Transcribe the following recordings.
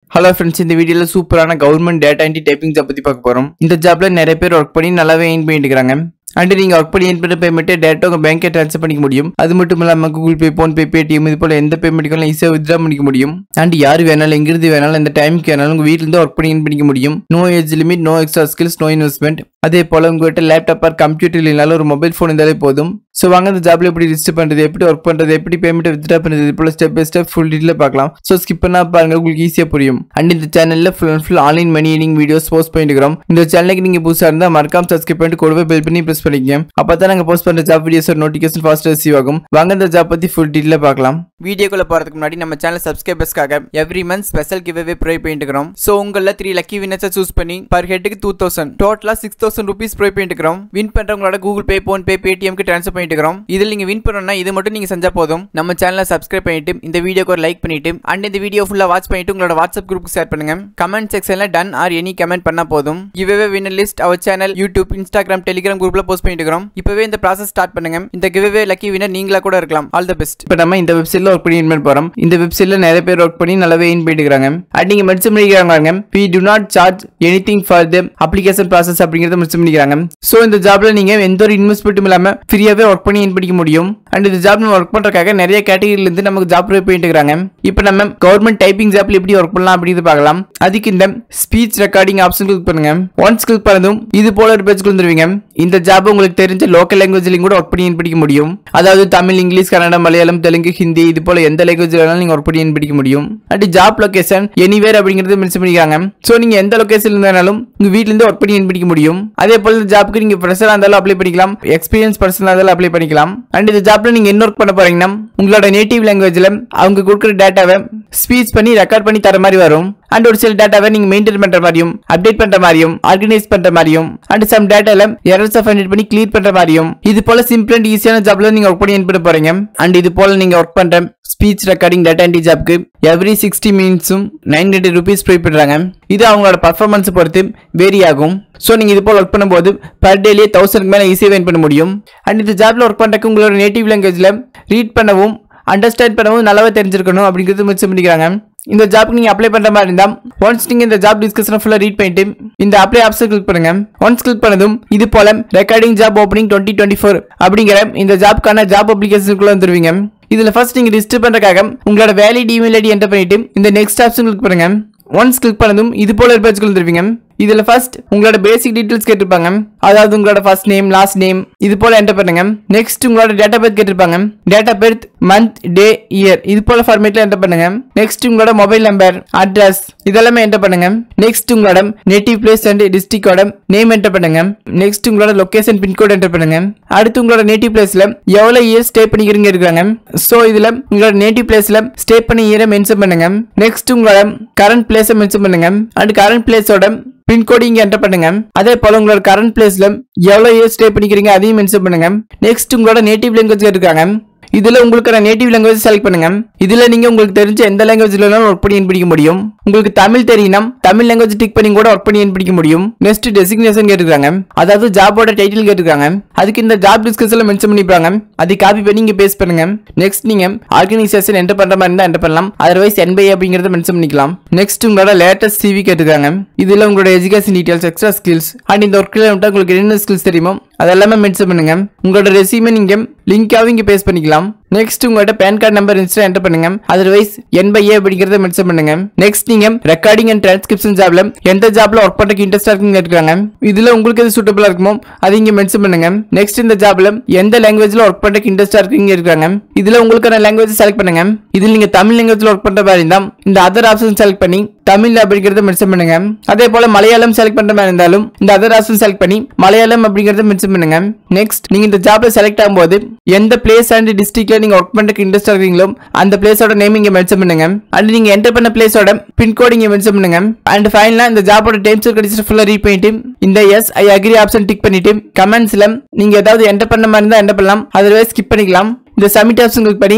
hello friends இந்த வீடியோவில் சூப்பரான government data entry typing job பற்றி பார்க்க போகிறோம் இந்த ஜாப்ல நிறைய பேர் ஒர்க் பண்ணி நல்லாவே ஏர்ன் பண்ணிட்டு இருக்காங்க அண்ட் நீங்கள் ஒர்க் பண்ணி ஏர்ன் பண்ண பேமெண்ட்டை டேட்டா உங்கள் பேங்க்கே ட்ரான்ஸ்ஃபர் பண்ணிக்க முடியும் அது மட்டும் இல்லாமல் கூகுள் பே ஃபோன்பே பேடிஎம் இது போல் எந்த பேமெண்ட்டுக்கும் ஈஸியாக வித்ரா பண்ணிக்க முடியும் அண்ட் யார் வேணாலும் எங்கிருந்து வேணாலும் எந்த டைமுக்கு வேணாலும் உங்கள் வீட்டிலேருந்து ஒர்க் பண்ணி ஏர்ன் பண்ணிக்க முடியும் no age limit no extra skills no investment அதே போல் உங்கள்கிட்ட லேப்டாப் ஆர் கம்ப்யூட்டர் இல்லைனாலும் ஒரு மொபைல் ஃபோன் இருந்தாலே போதும் ஸோ வாங்க இந்த ஜாப்ல எப்படி ரிஜிஸ்டர் பண்ணுறது எப்படி ஒர்க் பண்ணுறது எப்படி பேமெண்ட் வித்ரா பண்ணுறது இது போல step by step full detail பார்க்கலாம் ஸோ ஸ்கிப் பண்ணா பாருங்க உங்களுக்கு ஈஸியாக புரியும் அண்ட் இந்த சேனலில் full and full online money earning videos post பண்ணிட்டு இருக்கிறோம் இந்த சேனலுக்கு நீங்கள் புதுசாக இருந்தால் மறக்காம சப்ஸ்கிரைப் பண்ணிட்டு கூடவே பெல் பண்ணி ப்ரெஸ் பண்ணிக்கங்க அப்போ தான் நாங்கள் போஸ்ட் பண்ணுற job videos notification fast receive ஆகும் வாங்க இந்த ஜாப் பற்றி ஃபுல் டீட்டில் பார்க்கலாம் வீடியோக்குள்ள போகிறதுக்கு முன்னாடி நம்ம சேனல் சப்ஸ்கிரைபர்ஸ்க்காக every month special giveaway provide பண்ணிட்டு இருக்கிறோம் ஸோ உங்களில் த்ரீ லக்கி வினர்ஸை சூஸ் பண்ணி பர் ஹெட்டுக்கு டூ தௌசண்ட் டோட்டலாக சிக்ஸ் தௌசண்ட் ருபீஸ் ப்ரொவைட் பண்ணிட்டு இருக்கிறோம் வின் பண்ணுறவங்களோட கூகுள் பே ஃபோன் பே பேடிஎம்க்கு ட்ரான்ஸ்ஃபர் பண்ணிட்டு இருக்கிறோம் இதில் நீங்கள் வின் பண்ணணும்னா இது மட்டும் நீங்கள் செஞ்சால் போதும் நம்ம சேனலை சப்ஸ்கிரைப் பண்ணிட்டு இந்த வீடியோக்கு ஒரு லைக் பண்ணிட்டு அண்ட் இந்த வீடியோ ஃபுல்லாக வாட்ச் பண்ணிட்டு உங்களோட வாட்ஸ்அப் குரூப்புக்கு ஷேர் பண்ணுங்க கமெண்ட் செக்ஷனில் டன் ஆர் எனி கமெண்ட் பண்ணா போதும் giveaway winner list our channel YouTube Instagram Telegram குரூப்ல போஸ்ட் பண்ணிட்டு இருக்கிறோம் இப்பவே இந்த ப்ராசஸ் ஸ்டார்ட் பண்ணுங்க இந்த கிவ்வே லக்கி வினர் நீங்களா கூட இருக்கலாம் ஆல் த பெஸ்ட் இப்போ நம்ம இந்த வெப்சைட்ல ஒர்க் பண்ணி earn பண்ண போறோம் இந்த வெப்சைட்ல நிறைய பேர் ஒர்க் பண்ணி நல்லாவே ஏன் பண்ணிட்டு இருக்காங்க அண்ட் நீங்க மென்ஷன் பண்ணிக்கிறாங்க we do not charge anything for the application process அப்படிங்கறத மென்ஷன் பண்ணிக்கிறாங்க ஸோ இந்த ஜாப்ல நீங்க எந்த ஒரு இன்வெஸ்ட்மெண்ட்டும் இல்லாம ஃப்ரீயாவே ஒர்க் பண்ணி ஏன் பண்ணிக்க முடியும் அண்ட் இந்த ஜாப் நம்ம ஒர்க் பண்றதுக்காக நிறைய கேட்டகரியில இருந்து நமக்கு ஜாப் ப்ரொவைட் பண்ணிட்டு இருக்காங்க இப்போ நம்ம கவர்மெண்ட் டைப்பிங் ஜாப்ல எப்படி ஒர்க் பண்ணலாம் அப்படிங்கிறது பார்க்கலாம் அதுக்கு இந்த ஸ்பீச் ரெக்கார்டிங் ஆப்ஷன் கிளிக் பண்ணுங்க ஒன்ஸ் கிளிக் பண்ணதும் இது போல ஒரு பேஜ் வந்துருவீங்க இந்த ஜாப் உங்களுக்கு தெரிஞ்ச லோக்கல் லாங்குவேஜ்லையும் கூட ஒர்க் பண்ணி ஏன் படிக்க முடியும் அதாவது தமிழ் இங்கிலீஷ் கன்னடம் மலையாளம் தெலுங்கு ஹிந்தி இது போல எந்த லாங்குவேஜ் வேணாலும் நீங்க ஒர்க் பண்ணி ஏன் படிக்க முடியும் அண்ட் ஜாப் லொகேஷன் எனிவேர் அப்படிங்கிறது மென்ஷன் பண்ணிக்கிறாங்க ஸோ நீங்க எந்த லொகேஷன் இருந்தாலும் உங்க வீட்ல இருந்து ஒர்க் பண்ணி ஏன் படிக்க முடியும் அதே போல இந்த ஜாப்க்கு நீங்க ஃப்ரெஷரா இருந்தாலும் அப்ளை பண்ணிக்கலாம் எக்ஸ்பீரியன்ஸ் பர்சனாக இருந்தாலும் அப்ளை பண்ணிக்கலாம் அண்ட் இந்த ஜாப்ல நீங்க என்ன ஒர்க் பண்ண போறீங்கன்னா உங்களோட நேட்டிவ் லாங்குவேஜ்ல அவங்க கொடுக்குற டேட்டாவை ஸ்பீச் பண்ணி ரெக்கார்ட் பண்ணி தர மாதிரி வரும் அண்ட் ஒரு சில டேட்டாவை நீங்க மெயின்டைன் பண்ற மாதிரியும் அப்டேட் பண்ற மாதிரியும் ஆர்கனைஸ் பண்ற மாதிரியும் அண்ட் சம் டேட்டால எரர்ஸ் ஃபைண்ட் பண்ணி கிளியர் பண்ற மாதிரியும் இது போல சிம்பிள் அண்ட் ஈஸியான ஜாப்ல நீங்க ஒர்க் பண்ணி earn பண்ண போறீங்க அண்ட் இது போல நீங்க ஒர்க் பண்ற ஸ்பீச் ரெக்கார்டிங் டேட்டா என்ட்ரி ஜாப்க்கு எவ்ரி சிக்ஸ்டி மினிட்ஸும் நைன் ஹண்ட்ரட் ருபீஸ் ப்ரே பண்ணுறாங்க இது அவங்களோட பர்ஃபார்மன்ஸ் பொறுத்து வேரி ஆகும் ஸோ நீங்கள் இது போல் ஒர்க் பண்ணும்போது பர் டேலியே தௌசண்ட்க்கு மேலே ஈஸியாக வெயின் பண்ண முடியும் அண்ட் இந்த ஜாப்ல ஒர்க் பண்ணுறதுக்கு உங்களோட நேட்டிவ் லாங்குவேஜில் ரீட் பண்ணவும் அண்டர்ஸ்டாண்ட் பண்ணவும் நல்லாவே தெரிஞ்சிருக்கணும் அப்படிங்கிறது முயற்சி பண்ணிக்கிறாங்க இந்த ஜாப்க்கு நீங்க அப்ளை பண்ற மாதிரி இருந்தா ஒன்ஸ் நீங்க இந்த ஜாப் டிஸ்கஷனை ஃபுல்லா ரீட் பண்ணிட்டு இந்த அப்ளை ஆப்ஷன் கிளிக் பண்ணுங்க ஒன்ஸ் கிளிக் பண்ணதும் இது போல recording job opening twenty twenty four அப்படிங்கிற இந்த ஜாப்க்கான ஜாப் அப்ளிகேஷனுக்குள்ள வந்துருவீங்க இதுல ஃபர்ஸ்ட் நீங்க ரிஜிஸ்டர் பண்றதுக்காக உங்களோட வேலிட் இமெயில் ஐடி என்டர் பண்ணிட்டு இந்த நெக்ஸ்ட் ஆப்ஷன் கிளிக் பண்ணுங்க ஒன்ஸ் கிளிக் பண்ணதும் இது போல ஒரு பேஜ் வந்துருவீங்க இதுல ஃபர்ஸ்ட் உங்களோட பேசிக் டீடைல்ஸ் கேட்டிருப்பாங்க அதாவது உங்களோட ஃபர்ஸ்ட் நேம் லாஸ்ட் நேம் இது போல என்டர் பண்ணுங்க நெக்ஸ்ட் உங்களோட டேட்டா பேர்த் கேட்டிருப்பாங்க date birth month day year இது போல ஃபார்மேட்ல என்டர் பண்ணுங்க நெக்ஸ்ட் உங்களோட மொபைல் நம்பர் அட்ரஸ் இதெல்லாமே என்டர் பண்ணுங்க நெக்ஸ்ட் உங்களோட நேட்டிவ் பிளேஸ் அண்ட் டிஸ்ட்ரிக்டோட நேம் என்டர் பண்ணுங்க நெக்ஸ்ட் உங்களோட லொகேஷன் பின்கோட் என்டர் பண்ணுங்க அடுத்து உங்களோட நேட்டிவ் பிளேஸ்ல எவ்வளவு இயர் ஸ்டே பண்ணிக்கிறீங்க இருக்காங்க சோ இதுல உங்களோட நேட்டிவ் பிளேஸ்ல ஸ்டே பண்ணி இயரை மென்ஷன் பண்ணுங்க நெக்ஸ்ட் உங்களோட கரண்ட் பிளேஸை மென்ஷன் பண்ணுங்க அண்ட் கரண்ட் பிளேஸோட பின்கோடு இங்க என்டர் பண்ணுங்க அதே போல உங்களோட கரண்ட் பிளேஸ்ல எவ்வளவு இயர் ஸ்டே பண்ணிக்கிறீங்க அதையும் மென்ஷன் பண்ணுங்க நெக்ஸ்ட் உங்களோட நேட்டிவ் லாங்குவேஜ் இருக்காங்க இதுல உங்களுக்கான நேட்டிவ் லாங்குவேஜ் செலக்ட் பண்ணுங்க இதுல நீங்க உங்களுக்கு தெரிஞ்ச எந்த லாங்குவேஜ்ல வேணாலும் ஒர்க் பண்ணி படிக்க முடியும் உங்களுக்கு தமிழ் தெரியும் தமிழ் லாங்குவேஜ் டிக் பண்ணி கூட ஒர்க் பண்ணி படிக்க முடியும் நெக்ஸ்ட் டெசிக்னேஷன் கேட்டிருக்காங்க அதாவது ஜாபோட டைட்டில் கேட்டிருக்காங்க அதுக்கு இந்த ஜாப் டிஸ்கஷன்ல மென்ஷன் பண்ணிப்பாங்க அதை காப்பி பண்ணி இங்க பேஸ்ட் பண்ணுங்க நெக்ஸ்ட் நீங்க ஆர்கனைசேஷன் என்டர் பண்ற மாதிரி இருந்தா என்டர் பண்ணலாம் அதர்வைஸ் என்பை அப்படிங்கறத மென்ஷன் பண்ணிக்கலாம் நெக்ஸ்ட் உங்களோட லேட்டஸ்ட் சிவி கேட்டிருக்காங்க இதுல உங்களோட education details extra skills and இந்த ஒர்க்ல உங்களுக்கு என்ன ஸ்கில்ஸ் தெரியுமோ அதெல்லாமே மென்ஷன் பண்ணுங்க உங்களோட ரெசியூமே நீங்க லிங்காவும் இங்க பேஸ்ட் பண்ணிக்கலாம் நெக்ஸ்ட் உங்களோட பேன் கார்டு நம்பர் இன்ஸ்டா என்டர் பண்ணுங்க அதர்வைஸ் என் பை ஏ அப்படிங்கறத மென்ஷன் பண்ணுங்க நெக்ஸ்ட் நீங்க ரெக்கார்டிங் அண்ட் டிரான்ஸ்கிரிப்ஷன் ஜாப்ல எந்த ஜாப்ல ஒர்க் பண்றதுக்கு இன்ட்ரெஸ்டா இருக்குன்னு இருக்காங்க இதுல உங்களுக்கு எது சூட்டபிளா இருக்குமோ அதை இங்க மென்ஷன் பண்ணுங்க நெக்ஸ்ட் இந்த ஜாப்ல எந்த லாங்குவேஜ்ல ஒர்க் பண்றதுக்கு இன்ட்ரெஸ்டா இருக்குங்க இருக்காங்க இதுல உங்களுக்கான லாங்குவேஜ் செலக்ட் பண்ணுங்க இதுல நீங்க தமிழ் லாங்குவேஜ்ல ஒர்க் பண்ற மாதிரி இருந்தா இந்த அதர் ஆப்ஷன் செலக்ட் பண்ணி தமிழ் அப்படிங்கறத மென்ஷன் பண்ணுங்க அதே போல மலையாளம் செலக்ட் பண்ற மாதிரி இருந்தாலும் இந்த அதர் ஆப்ஷன் செலக்ட் பண்ணி மலையாளம் அப்படிங்கறத மென்ஷன் பண்ணுங்க நெக்ஸ்ட் நீங்க இந்த ஜாப்ல செலக்ட் ஆகும்போது எந்த பிளேஸ் அண்ட் டிஸ்ட்ரிக்ட்ல நீங்க ஒர்க் பண்றதுக்கு இன்ட்ரெஸ்ட் இருக்கீங்களோ அந்த பிளேஸோட நேம் இங்க மென்ஷன் பண்ணுங்க அண்ட் நீங்க என்டர் பண்ண பிளேஸோட பின்கோட் இங்க மென்ஷன் பண்ணுங்க அண்ட் ஃபைனலா இந்த ஜாபோட டேர்ம்ஸ் கண்டிஷன் ஃபுல்லா ரீட் பண்ணிட்டு இந்த yes I agree option tick பண்ணிட்டு கமெண்ட்ஸ்ல நீங்க ஏதாவது என்டர் பண்ண மாதிரி இருந்தா என்டர் பண்ணலாம் அதர்வைஸ் ஸ்கிப் பண்ணிக்கலாம் இந்த சப்மிட் ஆப்ஷன் கிளிக் பண்ணி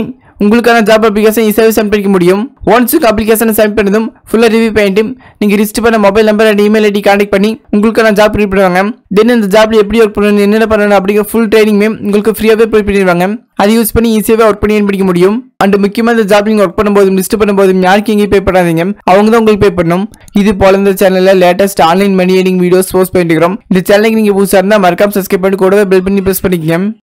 உங்களுக்கான ஜாப் அப்ளிகேஷன் ஈஸியாகவே சென்ட் பண்ணிக்க முடியும் ஒன்ஸ் அப்ளிகேஷனை சென்ட் பண்ணதும் ஃபுல்லாக ரிவ்யூ பண்ணிட்டு நீங்கள் ரிஜிஸ்டர் பண்ண mobile number and email ID contact பண்ணி உங்களுக்கான ஜாப் ப்ரீட் பண்ணுவாங்க தென் இந்த ஜாப்ல எப்படி ஒர்க் பண்ணணும் என்னென்ன பண்ணணும் அப்படிங்கிற ஃபுல் ட்ரைனிங்மே உங்களுக்கு ஃப்ரீயாகவே ப்ரீட் பண்ணிடுவாங்க அதை யூஸ் பண்ணி ஈஸியாகவே ஒர்க் பண்ணி படிக்க முடியும் அண்ட் முக்கியமாக இந்த ஜாப் நீங்கள் ஒர்க் பண்ணும்போது லிஸ்ட் பண்ணும்போது யாருக்கு எங்கேயும் பே பண்ணாதீங்க அவங்க தான் உங்களுக்கு பே பண்ணணும் இது போல இந்த சேனலில் latest online money earning videos post பண்ணிட்டு இருக்கிறோம் இந்த சேனலுக்கு நீங்கள் புதுசாக இருந்தால் மறக்காம சப்ஸ்கிரைப் பண்ணி கூடவே பெல் பண்ணி ப்ரெஸ் பண்ணிக்கங்க